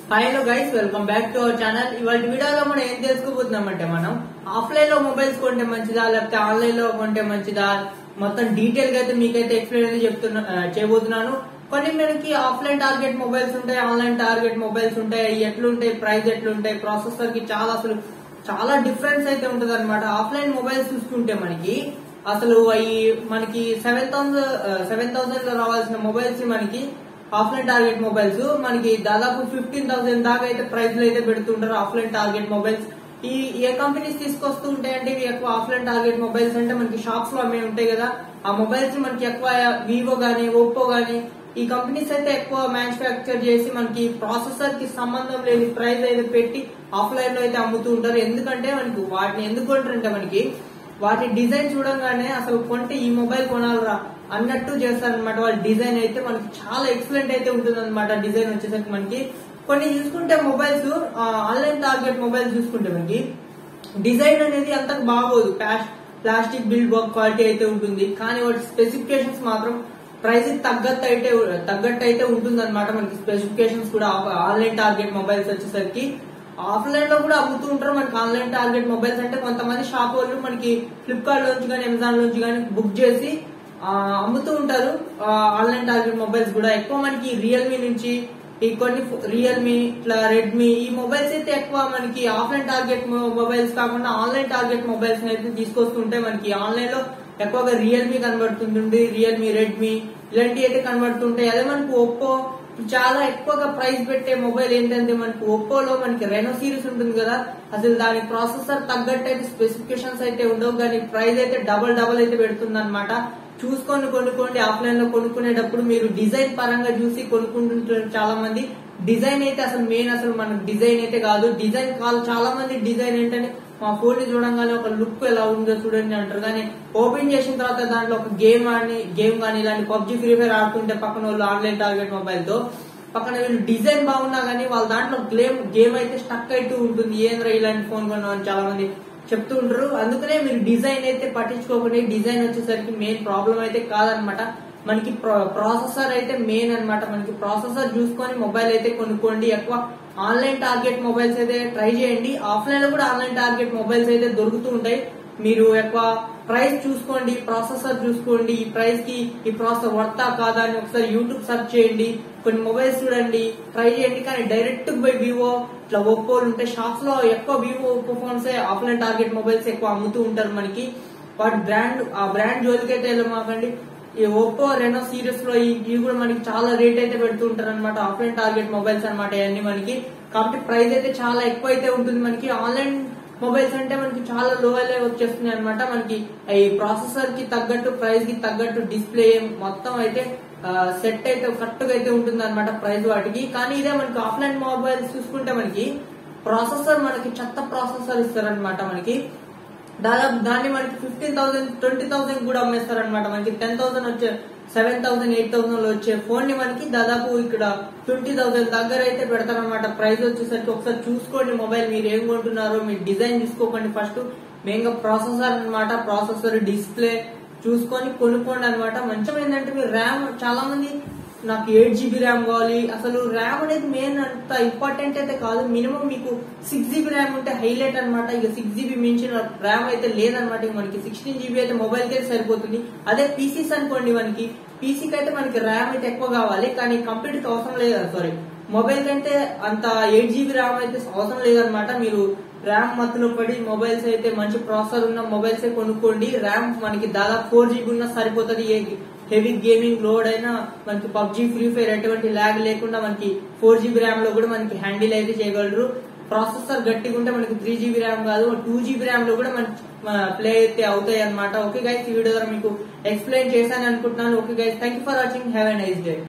hi hello guys welcome back to our channel ఇవాళ వీడియోలో మనం ఏం తెలుసుకోబోతున్నామంటే మనం ఆఫ్లైన్ లో మొబైల్స్ కొంటే మంచిదా లేకపోతే ఆన్లైన్ లో కొంటే మంచిదా మొత్తం డీటెయిల్ గా అయితే మీకైతే ఎక్స్ప్లెయిన్ అయితే చెప్తున్నా ఆ, చేయబోతున్నాను కొన్ని మనకి ఆఫ్లైన్ టార్గెట్ మొబైల్స్ ఉంటాయి ఆన్లైన్ టార్గెట్ మొబైల్స్ ఉంటాయి అవి ఎట్లుంటాయి ప్రైస్ ఎట్లుంటాయి ప్రాసెసర్ కి చాలా అసలు చాలా డిఫరెన్స్ అయితే ఉంటది అనమాట ఆఫ్లైన్ మొబైల్స్ చూసుకుంటే మనకి అసలు అవి మనకి సెవెన్ థౌసండ్ సెవెన్ థౌసండ్ లో రావాల్సిన మొబైల్స్ మనకి ఆఫ్లైన్ టార్గెట్ మొబైల్స్ మనకి దాదాపు ఫిఫ్టీన్ థౌసండ్ దాకా అయితే ప్రైస్ లో అయితే పెడుతుంటారు ఆఫ్లైన్ టార్గెట్ మొబైల్స్ ఈ ఏ కంపెనీస్ తీసుకొస్తూ ఉంటాయంటే ఇవి ఎక్కువ ఆఫ్లైన్ టార్గెట్ మొబైల్స్ అంటే మనకి షాప్స్ లో అమ్మే ఉంటాయి కదా ఆ మొబైల్స్ మనకి ఎక్కువ వివో గానీ ఓప్పో గానీ ఈ కంపెనీస్ అయితే ఎక్కువ మ్యానుఫ్యాక్చర్ చేసి మనకి ప్రాసెసర్ కి సంబంధం లేని ప్రైస్ అయితే పెట్టి ఆఫ్లైన్ లో అయితే అమ్ముతూ ఉంటారు ఎందుకంటే మనకి వాటిని ఎందుకు కొంటారంటే మనకి వాటి డిజైన్ చూడంగానే అసలు కొంటే ఈ మొబైల్ కొనాలరా అన్నట్టు చేస్తారనమాట వాళ్ళ డిజైన్ అయితే మనకి చాలా ఎక్సలెంట్ అయితే ఉంటుంది అనమాట డిజైన్ వచ్చేసరికి మనకి కొన్ని చూసుకుంటే మొబైల్స్ ఆన్లైన్ టార్గెట్ మొబైల్స్ చూసుకుంటే మనకి డిజైన్ అనేది అంత బాగోదు ప్లాస్టిక్ బిల్డ్ వర్క్ క్వాలిటీ అయితే ఉంటుంది కానీ వాటి స్పెసిఫికేషన్స్ మాత్రం ప్రైస్ తగ్గట్టు అయితే తగ్గట్టు అయితే ఉంటుంది అనమాట మనకి స్పెసిఫికేషన్స్ కూడా ఆన్లైన్ టార్గెట్ మొబైల్స్ వచ్చేసరికి ఆఫ్లైన్ లో కూడా అమ్ముతూ ఉంటారు మనకి ఆన్లైన్ టార్గెట్ మొబైల్స్ అంటే కొంతమంది షాప్ వాళ్ళు మనకి ఫ్లిప్కార్ట్ లోంచి కానీ అమెజాన్ లోంచి కానీ బుక్ చేసి ఆ, అమ్ముతూ ఉంటారు ఆన్లైన్ టార్గెట్ మొబైల్స్ కూడా ఎక్కువ మనకి రియల్మీ నుంచి ఈ కొన్ని రియల్మీ ఇట్లా రెడ్మీ ఈ మొబైల్స్ అయితే ఎక్కువ మనకి ఆఫ్లైన్ టార్గెట్ మొబైల్స్ కాకుండా ఆన్లైన్ టార్గెట్ మొబైల్స్ అయితే తీసుకొస్తుంటే మనకి ఆన్లైన్ లో ఎక్కువగా రియల్మీ కనబడుతుంటుంది రియల్మీ రెడ్మీ ఇలాంటివి అయితే కనబడుతుంటాయి అదే మనకి ఒప్పో చాలా ఎక్కువగా ప్రైస్ పెట్టే మొబైల్ ఏంటంటే మనకి ఒప్పోలో మనకి రెనో సిరీస్ ఉంటుంది కదా అసలు దాని ప్రాసెసర్ తగ్గట్టు అయితే స్పెసిఫికేషన్స్ అయితే ఉండవు కానీ ప్రైస్ అయితే డబల్ డబల్ అయితే పెడుతుంది అనమాట చూసుకొని కొనుక్కోండి ఆఫ్లైన్ లో కొనుక్కునేటప్పుడు మీరు డిజైన్ పరంగా చూసి కొనుక్కుంటుంటారు చాలా మంది డిజైన్ అయితే అసలు మెయిన్ అసలు మనకు డిజైన్ అయితే కాదు డిజైన్ కాదు చాలా మంది డిజైన్ ఏంటంటే మా ఫోన్ ని చూడంగానే ఒక లుక్ ఎలా ఉందో చూడండి అంటారు కానీ ఓపెన్ చేసిన తర్వాత దాంట్లో ఒక గేమ్ ఆడి గేమ్ కానీ ఇలాంటి పబ్జి ఫ్రీ ఫైర్ ఆడుతుంటే పక్కన వాళ్ళు ఆన్లైన్ టార్గెట్ మొబైల్ తో పక్కన వీళ్ళు డిజైన్ బాగున్నా కానీ వాళ్ళ దాంట్లో గేమ్ గేమ్ అయితే స్టక్ అయితే ఉంటుంది ఏంద్రా ఇలాంటి ఫోన్ కొన్నామని చాలా మంది చెప్తూ ఉంటారు అందుకనే మీరు డిజైన్ అయితే పట్టించుకోకుండా డిజైన్ వచ్చేసరికి మెయిన్ ప్రాబ్లం అయితే కాదనమాట మనకి ప్రాసెసర్ అయితే మెయిన్ అన్నమాట మనకి ప్రాసెసర్ చూసుకొని మొబైల్ అయితే కొనుక్కోండి ఎక్కువ ఆన్లైన్ టార్గెట్ మొబైల్స్ అయితే ట్రై చేయండి ఆఫ్లైన్ లో కూడా ఆన్లైన్ టార్గెట్ మొబైల్స్ అయితే దొరుకుతూ ఉంటాయి మీరు ఎక్కువ ప్రైస్ చూసుకోండి ప్రాసెసర్ చూసుకోండి ఈ ప్రైస్ కి ఈ ప్రాసెసర్ వర్తా కాదా అని ఒకసారి యూట్యూబ్ సెర్చ్ చేయండి కొన్ని మొబైల్స్ చూడండి ట్రై చేయండి కానీ డైరెక్ట్ పోయి వివో ఇట్లా ఒప్పోలు ఉంటాయి షాప్స్ లో ఎక్కువ Vivo Oppo phones offline target mobiles ఎక్కువ అమ్ముతూ ఉంటారు మనకి వాటి బ్రాండ్ ఆ బ్రాండ్ జోలికి అయితే వెళ్ళమాకండి ఈ ఒప్పో రెనో సిరీస్ లో ఈ- ఇవి కూడా మనకి చాలా రేట్ అయితే పెడుతూ ఉంటారు అనమాట ఆఫ్లైన్ టార్గెట్ మొబైల్స్ అనమాట ఇవన్నీ మనకి కాబట్టి ప్రైస్ అయితే చాలా ఎక్కువ అయితే ఉంటుంది మనకి ఆన్లైన్ మొబైల్స్ అంటే మనకి చాలా లో వచ్చేస్తున్నాయి అనమాట మనకి ఈ ప్రాసెసర్ కి తగ్గట్టు ప్రైస్ కి తగ్గట్టు డిస్ప్లే మొత్తం అయితే సెట్ అయితే కరెక్ట్ గా అయితే ఉంటుంది అనమాట ప్రైస్ వాటికి కానీ ఇదే మనకి ఆఫ్లైన్ మొబైల్స్ చూసుకుంటే మనకి ప్రాసెసర్ మనకి చెత్త ప్రాసెసర్ ఇస్తారనమాట మనకి దాదాపు దాన్ని మనకి ఫిఫ్టీన్ థౌసండ్ ట్వంటీ థౌసండ్ కూడా అమ్మేస్తారు అనమాట మనకి టెన్ థౌసండ్ వచ్చే సెవెన్ థౌసండ్ ఎయిట్ థౌసండ్ లో వచ్చే ఫోన్ ని మనకి దాదాపు ఇక్కడ ట్వంటీ థౌసండ్ దగ్గర అయితే పెడతారనమాట ప్రైస్ వచ్చేసరికి ఒకసారి చూసుకోండి మొబైల్ మీరు ఏం కొంటున్నారో మీరు డిజైన్ చూసుకోకండి ఫస్ట్ మెయిన్గా ప్రాసెసర్ అన్నమాట ప్రాసెసర్ డిస్ప్లే చూసుకొని కొనుక్కోండి అనమాట మంచిగా ఏంటంటే మీరు ర్యామ్ చాలా మంది నాకు ఎయిట్ జీబీ ర్యామ్ కావాలి అసలు ర్యామ్ అనేది మెయిన్ అంత ఇంపార్టెంట్ అయితే కాదు మినిమం మీకు సిక్స్ జీబీ ర్యామ్ ఉంటే హైలైట్ అనమాట ఇక సిక్స్ జీబీ మించిన ర్యామ్ అయితే లేదనమాట ఇక మనకి సిక్స్టీన్ జీబీ అయితే మొబైల్ కి అయితే సరిపోతుంది అదే పీసీస్ అనుకోండి మనకి పీసీకి అయితే మనకి ర్యామ్ అయితే ఎక్కువ కావాలి కానీ కంప్యూటర్ కి అవసరం లేదు సారీ మొబైల్ కంటే అంత ఎయిట్ జీబీ ర్యామ్ అయితే అవసరం లేదనమాట మీరు ర్యామ్ మత్తులో పడి మొబైల్స్ అయితే మంచి ప్రాసెసర్ ఉన్న మొబైల్స్ కొనుక్కోండి ర్యామ్ మనకి దాదాపు ఫోర్ జీబీ ఉన్నా సరిపోతుంది ఏ హెవీ గేమింగ్ లోడ్ అయినా మనకి పబ్జీ ఫ్రీ ఫైర్ ఎటువంటి ల్యాగ్ లేకుండా మనకి ఫోర్ జీబీ ర్యామ్ లో కూడా మనకి హ్యాండిల్ అయితే చేయగలరు ప్రాసెసర్ గట్టిగా ఉంటే మనకి త్రీ జీబీ ర్యామ్ కాదు టూ జీబీ ర్యామ్ లో కూడా మనకి ప్లే అయితే అవుతాయి అనమాట ఓకే గైస్ ఈ వీడియో ద్వారా మీకు ఎక్స్ప్లెయిన్ చేశాను అనుకుంటున్నాను okay guys thank you for watching have a nice day